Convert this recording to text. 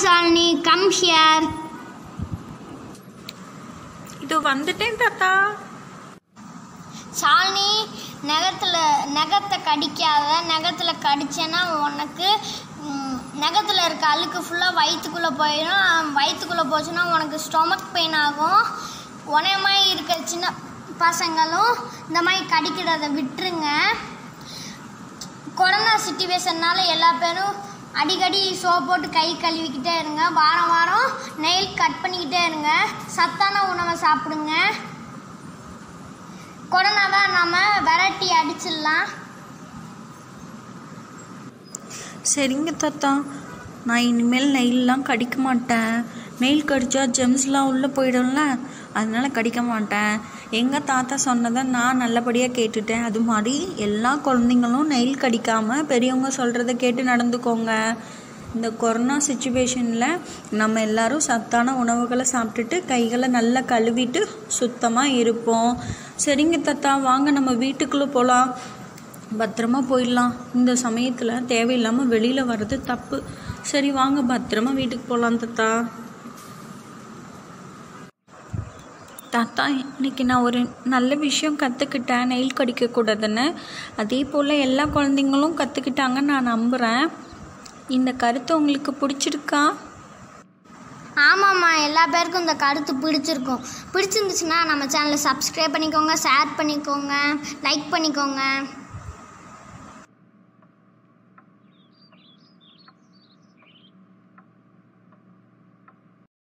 Shalini come here இது வந்துட்டேன் தாத்தா ஷாலினி நகத்தில் நகத்தை கடிக்காத நகத்தில் கடிச்சேன்னா உனக்கு ம், நகத்தில் இருக்க அழுக்கு ஃபுல்லாக வயிற்றுக்குள்ளே போயிடும் வயிற்றுக்குள்ளே போச்சுன்னா உனக்கு ஸ்டொமக் பெயின் ஆகும் உனைய மாதிரி இருக்க சின்ன பசங்களும் இந்த மாதிரி கடிக்கிறத விட்டுருங்க கொரோனா சுச்சுவேஷன்னால எல்லா பேரும் அடிக்கடி சோப் போட்டு கை கழுவிக்கிட்டே இருங்க வாரம் வாரம் நெயில் கட் பண்ணிக்கிட்டே இருங்க சத்தான உணவை சாப்பிடுங்க கொரோனாவை நம்ம விரட்டி அடிச்சிடலாம் சரிங்க தாத்தா நான் இனிமேல் நெயிலெலாம் கடிக்க மாட்டேன் நெயில் கடிச்சா ஜெம்ஸ்லாம் உள்ளே போயிடும்ல அதனால கடிக்க மாட்டேன் எங்கள் தாத்தா சொன்னதை நான் நல்லபடியாக கேட்டுட்டேன் அது மாதிரி எல்லா குழந்தைங்களும் நெயில் கடிக்காமல் பெரியவங்க சொல்கிறத கேட்டு நடந்துக்கோங்க இந்த கொரோனா சுச்சுவேஷனில் நம்ம எல்லாரும் சத்தான உணவுகளை சாப்பிட்டுட்டு கைகளை நல்லா கழுவிட்டு சுத்தமாக இருப்போம் சரிங்க தாத்தா வாங்க நம்ம வீட்டுக்குள்ளே போகலாம் பத்திரமா போயிடலாம் இந்த சமயத்தில் தேவையில்லாமல் வெளியில் வர்றது தப்பு சரி வாங்க பத்திரமா வீட்டுக்கு போகலாம் தாத்தா தாத்தா இன்னைக்கு நான் ஒரு நல்ல விஷயம் கற்றுக்கிட்டேன் நெயில் கடிக்கக்கூடாதுன்னு அதே போல் எல்லா குழந்தைங்களும் கற்றுக்கிட்டாங்கன்னு நான் நம்புகிறேன் இந்த கருத்து உங்களுக்கு பிடிச்சிருக்கா ஆமாம்மா எல்லா பேருக்கும் இந்த கருத்து பிடிச்சிருக்கும் பிடிச்சிருந்துச்சுன்னா நம்ம சேனலை சப்ஸ்கிரைப் பண்ணிக்கோங்க ஷேர் பண்ணிக்கோங்க லைக் பண்ணிக்கோங்க